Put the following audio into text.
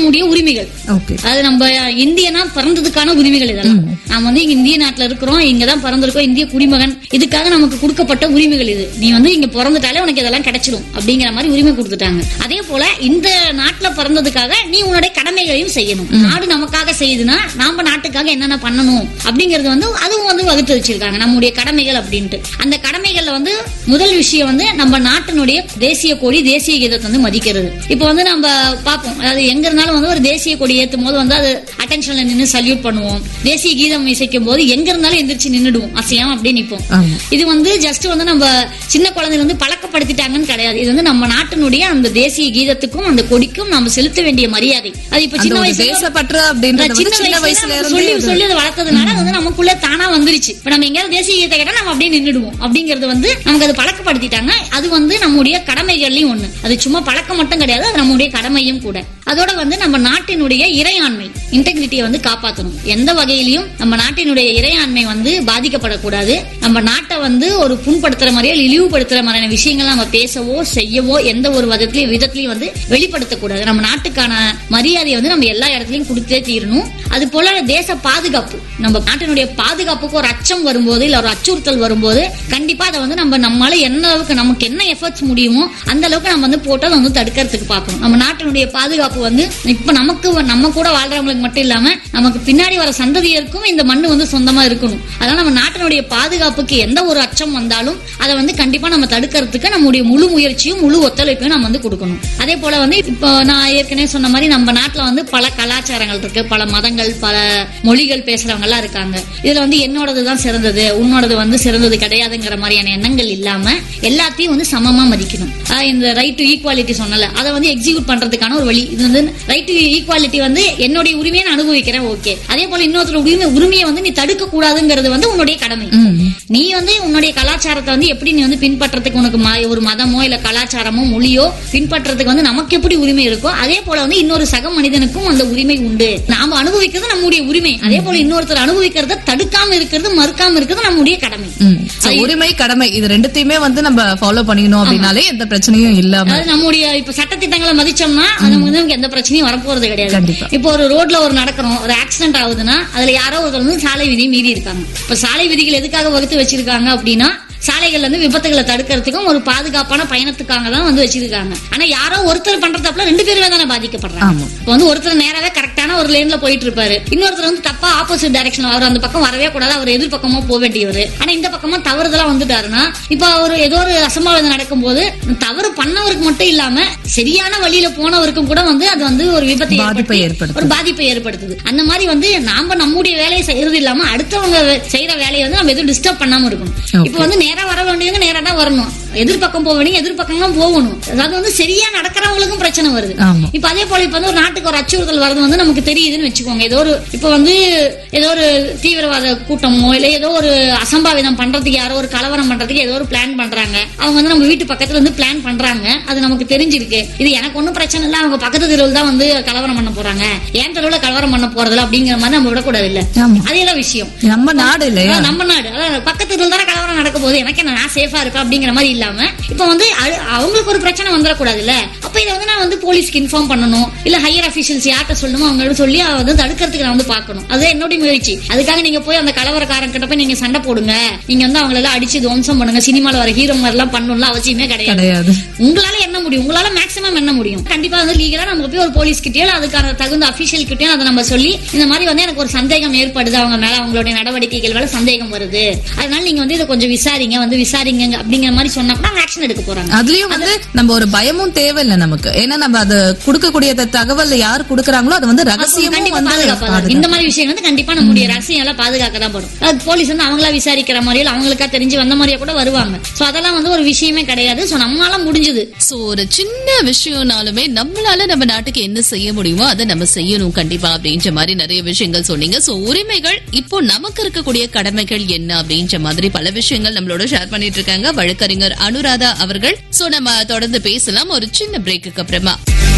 நம்முடைய உரிமைகள் ஓகே அது நம்ம இந்தியனா பிறந்ததுக்கான உரிமைகள் இதெல்லாம் நாம வந்து இங்க இந்திய நாட்டுல இருக்கிறோம் இங்க தான் பிறந்திருக்கோம் இந்திய குடிமகன் இதுக்காக நமக்கு கொடுக்கப்பட்ட உரிமைகள் இது நீ வந்து இங்க பிறந்துட்டாலே உனக்கு இதெல்லாம் கிடைச்சிடும் அப்படிங்கிற மாதிரி உரிமை கொடுத்துட்டாங்க அதே போல இந்த நாட்டுல பிறந்ததுக்காக நீ உன்னுடைய கடமைகளையும் செய்யணும் நாடு நமக்காக செய்யுதுன்னா நாம நாட்டுக்காக என்னென்ன பண்ணணும் அப்படிங்கறது வந்து அதுவும் வந்து வகுத்து வச்சிருக்காங்க நம்முடைய கடமைகள் அப்படின்ட்டு அந்த கடமைகள்ல வந்து முதல் விஷயம் வந்து நம்ம நாட்டினுடைய தேசிய கொடி தேசிய கீதத்தை வந்து மதிக்கிறது இப்போ வந்து நம்ம பார்ப்போம் அதாவது எங்க இருந்தாலும் வந்து ஒரு தேசிய கொடி ஏத்தும் போது வந்து அது அட்டென்ஷன்ல நின்று சல்யூட் பண்ணுவோம் தேசிய கீதம் இசைக்கும் போது எங்க இருந்தாலும் எந்திரிச்சு நின்னுடுவோம் அசையாம அப்படியே நிப்போம் ஆமா இது வந்து ஜஸ்ட் வந்து நம்ம சின்ன குழந்தைல வந்து பழக்கப்படுத்திட்டாங்கன்னு கிடையாது இது வந்து நம்ம நாட்டினுடைய அந்த தேசிய கீதத்துக்கும் அந்த கொடிக்கும் நம்ம செலுத்த வேண்டிய மரியாதை அது இப்ப அந்த சின்ன ஒரு வயசுல தேசப்பற்று அப்படின்றது வந்து சின்ன சின்ன வயசுல வயசுல நம்ம சொல்லி இருந்தே சொல்லி அதை வளர்த்ததுனால அது வந்து நமக்குள்ள தானா வந்துருச்சு இப்ப நம்ம எங்கேயாவது தேசிய கீதத்தை கேட்டா நம்ம அப்படியே நின்னுடுவோம் அப்படிங்கறது வந்து நமக்கு அது பழக்கப்படுத்திட்டாங்க அது வந்து நம்முடைய கடமைகள்லயும் ஒண்ணு அது சும்மா பழக்கம் மட்டும் கிடையாது அது நம்முடைய கடமையும் கூட அதோட வந்து நம்ம நாட்டினுடைய இறையாண்மை இன்டெகிரிட்டியை வந்து காப்பாற்றணும் எந்த வகையிலையும் நம்ம நாட்டினுடைய இறையாண்மை வந்து பாதிக்கப்படக்கூடாது நம்ம நாட்டை வந்து ஒரு புண்படுத்துற மாதிரியோ இல்ல இழிவுபடுத்துற மாதிரியான விஷயங்கள் நம்ம பேசவோ செய்யவோ எந்த ஒரு விதத்திலையும் விதத்திலையும் வந்து வெளிப்படுத்தக்கூடாது நம்ம நாட்டுக்கான மரியாதையை வந்து நம்ம எல்லா இடத்துலயும் கொடுத்தே தீரணும் அது போல தேச பாதுகாப்பு நம்ம நாட்டினுடைய பாதுகாப்புக்கு ஒரு அச்சம் வரும்போது இல்ல ஒரு அச்சுறுத்தல் வரும்போது கண்டிப்பா அதை வந்து நம்ம நம்மளால என்ன அளவுக்கு நமக்கு என்ன எஃபர்ட்ஸ் முடியுமோ அந்த அளவுக்கு நம்ம வந்து போட்டு அதை வந்து தடுக்கிறதுக்கு பார்க்கணும் நம்ம நாட்டினுடைய பாதுகாப்பு வந்து இப்ப நமக்கு நம்ம கூட வாழ்றவங்களுக்கு மட்டும் இல்லாம நமக்கு பின்னாடி வர சந்ததியருக்கும் இந்த மண்ணு வந்து சொந்தமா இருக்கணும் அதனால நம்ம நாட்டினுடைய பாதுகாப்புக்கு எந்த ஒரு அச்சம் வந்தாலும் அதை வந்து கண்டிப்பா நம்ம தடுக்கிறதுக்கு நம்முடைய முழு முயற்சியும் முழு ஒத்துழைப்பையும் நம்ம வந்து கொடுக்கணும் அதே போல வந்து இப்போ நான் ஏற்கனவே சொன்ன மாதிரி நம்ம நாட்டுல வந்து பல கலாச்சாரங்கள் இருக்கு பல மதங்கள் பல மொழிகள் பேசுறவங்க எல்லாம் இருக்காங்க இதுல வந்து என்னோடது தான் சிறந்தது உன்னோடது வந்து சிறந்தது கிடையாதுங்கிற மாதிரியான எண்ணங்கள் இல்லாம எல்லாத்தையும் வந்து சமமா மதிக்கணும் ஆஹ் இந்த ரைட் டு ஈக்குவாலிட்டி சொன்னல அதை வந்து எக்ஸிக்யூட் பண்றதுக்கான ஒரு வழி இது வந்து ரைட் டு ஈக்குவாலிட்டி வந்து என்னுடைய உரிமையை நான் அனுபவிக்கிறேன் ஓகே அதே போல இன்னொருத்தர் உரிமை உரிமையை வந்து நீ தடுக்க கூடாதுங்கிறது வந்து உன்னுடைய கடமை நீ வந்து உன்னுடைய கலாச்சாரத்தை வந்து எப்படி நீ வந்து பின்பற்றதுக்கு உனக்கு ம- ஒரு மதமோ இல்ல கலாச்சாரமோ மொழியோ பின்பற்றதுக்கு வந்து நமக்கு எப்படி உரிமை இருக்கோ அதே போல வந்து இன்னொரு சக மனிதனுக்கும் அந்த உரிமை உண்டு நாம அனுபவிக்கிறது நம்முடைய உரிமை அதே போல இன்னொருத்தர் அனுபவிக்கிறத தடுக்காம இருக்கிறது மறுக்காம இருக்கிறது நம்முடைய கடமை ம். So, உரிமை கடமை இது ரெண்டுத்தையுமே வந்து நம்ம ஃபாலோ பண்ணிக்கணும் அப்படின்னாலே எந்த பிரச்சனையும் இல்லாம அதாவது நம்முடைய இப்ப சட்டத்திட்டங்களை மதிச்சோம்னா அது வந்து நமக்கு எந்த பிரச்சனையும் வரப்போறது கிடையாது கண்டிப்பா. இப்போ ஒரு ரோட்ல ஒரு நடக்கிறோம் ஒரு ஆக்சிடென்ட் ஆகுதுன்னா அதுல யாரோ ஒருத்தர் வந்து சாலை விதி மீறி இருக்காங்க இப்ப சாலை விதிகள் எதுக்காக வகுத்து வச்சிருக்காங்க அப்படின்னா சாலைகள்ல இருந்து விபத்துகளை தடுக்கிறதுக்கும் ஒரு பாதுகாப்பான பயணத்துக்காக தான் வந்து வச்சிருக்காங்க ஆனா யாரோ ஒருத்தர் பண்ற தப்புல ரெண்டு பேருமே தானே பாதிக்கப்படுறாங்க ஆமா. இப்போ வந்து ஒருத்தர் நேராவே கரெக்டான ஒரு லேன்ல போயிட்டு இருப்பாரு இன்னொருத்தர் வந்து தப்பா ஆப்போசிட் டைரக்ஷன் அவர் அந்த பக்கம் வரவே கூடாது அவர் எதிர்பக்கமா போக வேண்டியவர் ஆனா இந்த பக்கமா தவறுதலா வந்துட்டாருன்னா இப்போ அவர் ஏதோ ஒரு அசம்பாவிதம் நடக்கும்போது தவறு பண்ணவருக்கு மட்டும் இல்லாம சரியான வழியில போனவருக்கும் கூட வந்து அது வந்து ஒரு விபத்தை பாதிப்பை ஏற்படுத்தி ஏற்படுத்தும். ஒரு பாதிப்பை ஏற்படுத்துது அந்த மாதிரி வந்து நாம நம்முடைய வேலையை செய்யறது இல்லாம அடுத்தவங்க வே- செய்யற வேலையை வந்து நம்ம எதுவும் டிஸ்டர்ப் பண்ணாம இருக்கணும் Okay. இப்போ வந்து நேரா வர வேண்டியவங்க நேரா தான் வரணும் எதிர்பக்கம் போக வேண்டிய எதிர்பக்கம் தான் போகணும் அதாவது வந்து சரியா நடக்கிறவங்களுக்கும் பிரச்சனை வருது ஆமா. இப்ப அதே போல இப்ப வந்து ஒரு நாட்டுக்கு ஒரு அச்சுறுத்தல் வரது வந்து நமக்கு தெரியுதுன்னு வச்சுக்கோங்க ஏதோ ஒரு இப்ப வந்து ஏதோ ஒரு தீவிரவாத கூட்டமோ இல்ல ஏதோ ஒரு அசம்பாவிதம் பண்றதுக்கு யாரோ ஒரு கலவரம் பண்றதுக்கு ஏதோ ஒரு பிளான் பண்றாங்க அவங்க வந்து நம்ம வீட்டு பக்கத்துல வந்து பிளான் பண்றாங்க அது நமக்கு தெரிஞ்சிருக்கு இது எனக்கு ஒண்ணும் பிரச்சனை இல்ல அவங்க பக்கத்து தெருவில் தான் வந்து கலவரம் பண்ண போறாங்க என் தெருவுல கலவரம் பண்ண போறதுல அப்படிங்கிற மாதிரி நம்ம விடக்கூடாது இல்ல ஆமா. அதேதான் விஷயம் நம்ம நாடு இல்லையா அதான் நம்ம நாடு அதான் பக்கத்து தெருவில் தானே கலவரம் நடக்க போகுது எனக்கு என்ன நான் சேஃபா இருப்பேன் அப்படிங்கிற மாதிரி இல்லாம இப்ப வந்து அ- அவங்களுக்கு ஒரு பிரச்சனை வந்துடக்கூடாது இல்ல அப்ப இதை வந்து நான் வந்து போலீஸ்க்கு இன்ஃபார்ம் பண்ணணும் இல்ல ஹையர் அபிஷியல்ஸ் யார்கிட்ட சொல்லணுமோ அவங்களோட சொல்லி அதை வந்து தடுக்கிறதுக்கு நான் வந்து பார்க்கணும் அதுதான் என்னுடைய முயற்சி அதுக்காக நீங்க போய் அந்த கலவரக்காரன் கிட்ட போய் நீங்க சண்டை போடுங்க நீங்க வந்து அவங்கள எல்லாம் அடிச்சு துவம்சம் பண்ணுங்க சினிமால வர ஹீரோ மாதிரி எல்லாம் பண்ணணும்ல அவசியமே கிடையாது கிடையாது உங்களால என்ன முடியும் உங்களால மேக்ஸிமம் என்ன முடியும் கண்டிப்பா வந்து லீகலா நமக்கு போய் ஒரு போலீஸ் கிட்டயோ இல்ல அதுக்கான தகுந்த அபிஷியல் கிட்டயோ அதை நம்ம சொல்லி இந்த மாதிரி வந்து எனக்கு ஒரு சந்தேகம் ஏற்படுது அவங்க மேல அவங்களுடைய நடவடிக்கைகள் மேல சந்தேகம் வருது அதனால நீங்க வந்து இதை கொஞ்சம் விசாரிங்க வந்து விசாரிங்க அப்படிங்கிற மாதிரி சொன்னா கூட அவங்க ஆக்ஷன் எடுக்க போறாங்க அதுலயும் வந்து நம்ம ஒரு பயமும் தேவையில்லை நமக்கு ஏன்னா நம்ம அது கொடுக்கக்கூடிய த- தகவல் யார் கொடுக்கறாங்களோ அது வந்து ரகசியமும் கண்டிப்பா வந்து பாதுகாப்பா தான் இருக்கும். இந்த மாதிரி விஷயம் வந்து கண்டிப்பா நம்முடைய ரகசியம் எல்லாம் பாதுகாக்க தான் படும் அது போலீஸ் வந்து அவங்களா விசாரிக்கிற மாதிரியோ இல்ல அவங்களுக்கா தெரிஞ்சு வந்த மாதிரியே கூட வருவாங்க சோ அதெல்லாம் வந்து ஒரு விஷயமே கிடையாது சோ நம்மளால முடிஞ்சது சோ ஒரு சின்ன விஷயம்னாலுமே நம்மளால நம்ம நாட்டுக்கு என்ன செய்ய முடியுமோ அதை நம்ம செய்யணும் கண்டிப்பா அப்படின்ற மாதிரி நிறைய விஷயங்கள் சொன்னீங்க சோ உரிமைகள் இப்போ நமக்கு இருக்கக்கூடிய கடமைகள் என்ன அப்படின்ற மாதிரி பல விஷயங்கள் நம்மளோட ஷேர் பண்ணிட்டு இருக்காங்க வழக்கறிஞர் அனுராதா அவர்கள் சோ நம்ம தொடர்ந்து பேசலாம் ஒரு சின்ன பிரேக்குக்கு அப்புறமா